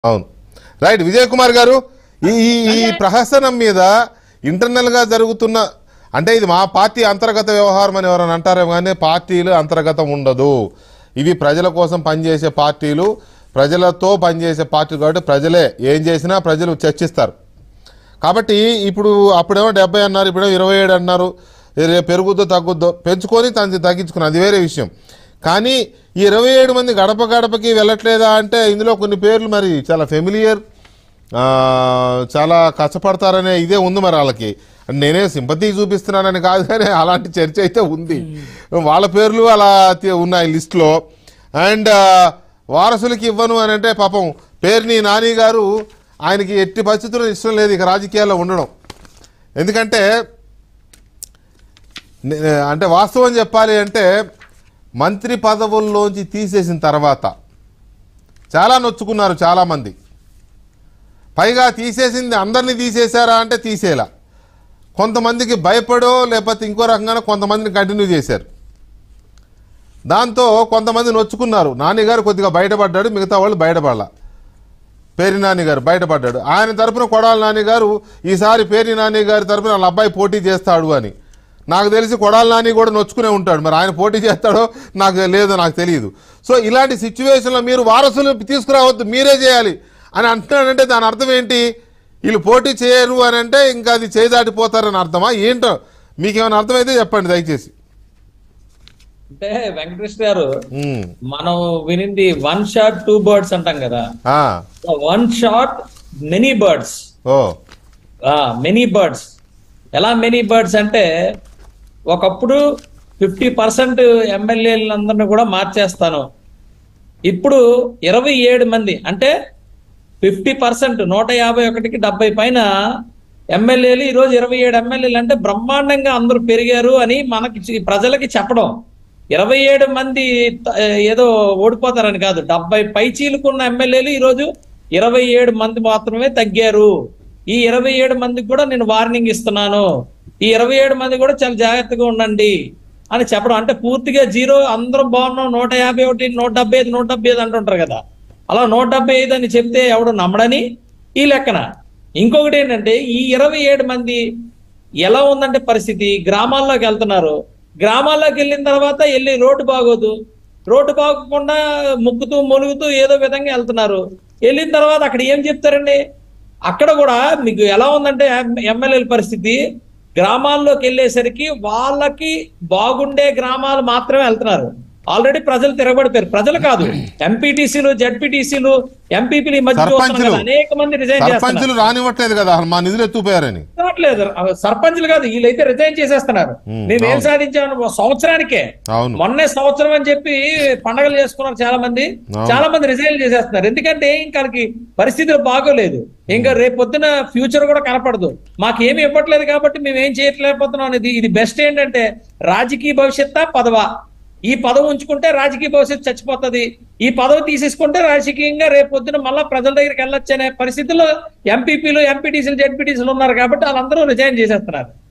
అవును రైట్ విజయ్ కుమార్ గారు ఈ ఈ- ఈ ప్రహసనం మీద ఇంటర్నల్ గా జరుగుతున్న అంటే ఇది మా పార్టీ అంతర్గత వ్యవహారం అని ఎవరైనా అంటారేమో కానీ పార్టీలు అంతర్గతం ఉండదు ఇవి ప్రజల కోసం పనిచేసే పార్టీలు ప్రజలతో పనిచేసే పార్టీలు కాబట్టి ప్రజలే ఏం చేసినా ప్రజలు చర్చిస్తారు కాబట్టి ఇప్పుడు అప్పుడేమో డెబ్బై అన్నారు ఇప్పుడేమో ఇరవై ఏడు అన్నారు రేపు పెరుగుద్దో తగ్గుద్దో పెంచుకొని తను తగ్గించుకున్నారు అది వేరే విషయం కానీ ఈ ఇరవై ఏడు మంది గడప గడపకి వెళ్ళట్లేదా అంటే ఇందులో కొన్ని పేర్లు మరి చాలా ఫెమిలియర్ చాలా కష్టపడతారనే ఇదే ఉంది మరి వాళ్ళకి నేనే సింపతి చూపిస్తున్నానని కాదు కానీ అలాంటి చర్చ అయితే ఉంది వాళ్ళ పేర్లు అలా తి- ఉన్నాయి లిస్ట్లో అండ్ వారసులకి ఇవ్వను అని అంటే పాపం పేరుని నాని గారు ఆయనకి ఎట్టి పరిస్థితుల్లో ఇష్టం లేదు ఇక రాజకీయాల్లో ఉండడం ఎందుకంటే నే- అంటే వాస్తవం చెప్పాలి అంటే మంత్రి పదవుల్లోంచి తీసేసిన తర్వాత చాలా నొచ్చుకున్నారు చాలామంది పైగా తీసేసింది అందరినీ తీసేశారా అంటే తీసేలా కొంతమందికి భయపడో లేకపోతే ఇంకో రకంగా కొంతమందిని కంటిన్యూ చేశారు దాంతో కొంతమంది నొచ్చుకున్నారు నాన్నగారు కొద్దిగా బయటపడ్డాడు మిగతా వాళ్ళు బయటపడాల పేరి నాని గారు బయటపడ్డాడు ఆయన తరపున కొడాల నాని గారు ఈసారి పేరి నాని గారి తరపున వాళ్ళ అబ్బాయి పోటీ చేస్తాడు అని నాకు తెలిసి కొడాల నాని కూడా నొచ్చుకునే ఉంటాడు మరి ఆయన పోటీ చేస్తాడో నాకు లేదో నాకు తెలియదు సో ఇలాంటి సిచ్యువేషన్లో మీరు వారసులు తీసుకురావద్దు మీరే చేయాలి అని అంటున్నాడంటే దాని అర్థం ఏంటి వీళ్ళు పోటీ చేయరు అని అంటే ఇంకా అది చేదాటిపోతారని అర్థమా ఏంటో మీకేమైనా అర్థమైతే చెప్పండి దయచేసి అంటే వెంకటేష్ గారు ఉమ్. మనం వినింది వన్ షాట్ టూ బర్డ్స్ అంటాం కదా ఆ. వన్ షాట్ మెనీ బర్డ్స్ ఓ మెనీ బర్డ్స్ ఎలా మెనీ బర్డ్స్ అంటే ఒకప్పుడు ఫిఫ్టీ పర్సెంట్ ఎమ్మెల్యేలందరినీ కూడా మార్చేస్తాను ఇప్పుడు ఇరవై ఏడు మంది అంటే ఫిఫ్టీ పర్సెంట్ నూట యాభై ఒకటికి డెబ్బై పైన ఎమ్మెల్యేలు ఈ రోజు ఇరవై ఏడు ఎమ్మెల్యేలు అంటే బ్రహ్మాండంగా అందరూ పెరిగారు అని మనకి చి- ప్రజలకి చెప్పడం ఇరవై ఏడు మంది త- ఏదో ఓడిపోతారని కాదు డెబ్బై పై చీలుకున్న ఎమ్మెల్యేలు ఈ రోజు ఇరవై ఏడు మంది మాత్రమే తగ్గారు ఈ ఇరవై ఏడు మందికి కూడా నేను వార్నింగ్ ఇస్తున్నాను ఈ ఇరవై ఏడు మంది కూడా చాలా జాగ్రత్తగా ఉండండి అని చెప్పడం అంటే పూర్తిగా జీరో అందరం బాగున్నాం నూట యాభై ఒకటి నూట డెబ్బై ఐదు నూట డెబ్బై ఐదు అంటుంటారు కదా అలా నూట డెబ్బై ఐదు అని చెప్తే ఎవడు నమ్మడని ఈ లెక్కన ఇంకొకటి ఏంటంటే ఈ ఇరవై ఏడు మంది ఎలా ఉందంటే పరిస్థితి గ్రామాల్లోకి వెళ్తున్నారు గ్రామాల్లోకి వెళ్ళిన తర్వాత వెళ్ళి రోడ్డు బాగోదు రోడ్డు బాగోకుండా ముక్కుతూ మొలుగుతూ ఏదో విధంగా వెళ్తున్నారు వెళ్ళిన తర్వాత అక్కడ ఏం చెప్తారండి అక్కడ కూడా మీకు ఎలా ఉందంటే ఎమ్మెల్యేల పరిస్థితి గ్రామాల్లోకి వెళ్ళేసరికి వాళ్ళకి బాగుండే గ్రామాలు మాత్రమే వెళ్తున్నారు ఆల్రెడీ ప్రజలు తిరగబడిపోయారు ప్రజలు కాదు ఎంపీటీసీలు జడ్పీటీసీలు ఎంపీపీలు ఈ మధ్య చూస్తున్నాం సర్పంచులు. కదా, అనేక మంది రిజైన్ చేస్తున్నారు సర్పంచులు రానివ్వట్లేదు కదా మా నిధులు ఎత్తుపోయారని రావట్లేదు సర్పంచ్లు కాదు వీళ్ళైతే రిజైన్ చేసేస్తున్నారు ఉమ్, మేము ఏం అవును. సాధించాము ఒక సంవత్సరానికే అవును మొన్నే సంవత్సరం అని చెప్పి పండగలు చేసుకున్నారు చాలా మంది అవును. చాలా మంది రిజైన్ చేసేస్తున్నారు ఎందుకంటే ఇంకా వాళ్ళకి పరిస్థితులు బాగోలేదు ఇంకా రేపు పొద్దున ఫ్యూచర్ కూడా కనపడదు మాకు ఏమి ఇవ్వట్లేదు కాబట్టి మేము ఏం చేయట్లేకపోతున్నాం అనేది ఇది బెస్ట్ ఏంటంటే రాజకీయ భవిష్యత్తా పదవా ఈ పదవి ఉంచుకుంటే రాజకీయ భవిష్యత్తు చచ్చిపోతది ఈ పదవి తీసేసుకుంటే రాజకీయంగా రేపు పొద్దున మళ్ళా ప్రజల దగ్గరికి వెళ్ళొచ్చు అనే పరిస్థితుల్లో ఎంపీపీలు ఎంపీటీసీలు జెడ్పీటీసీలు ఉన్నారు కాబట్టి వాళ్ళందరూ రిజైన్ చేసేస్తున్నారు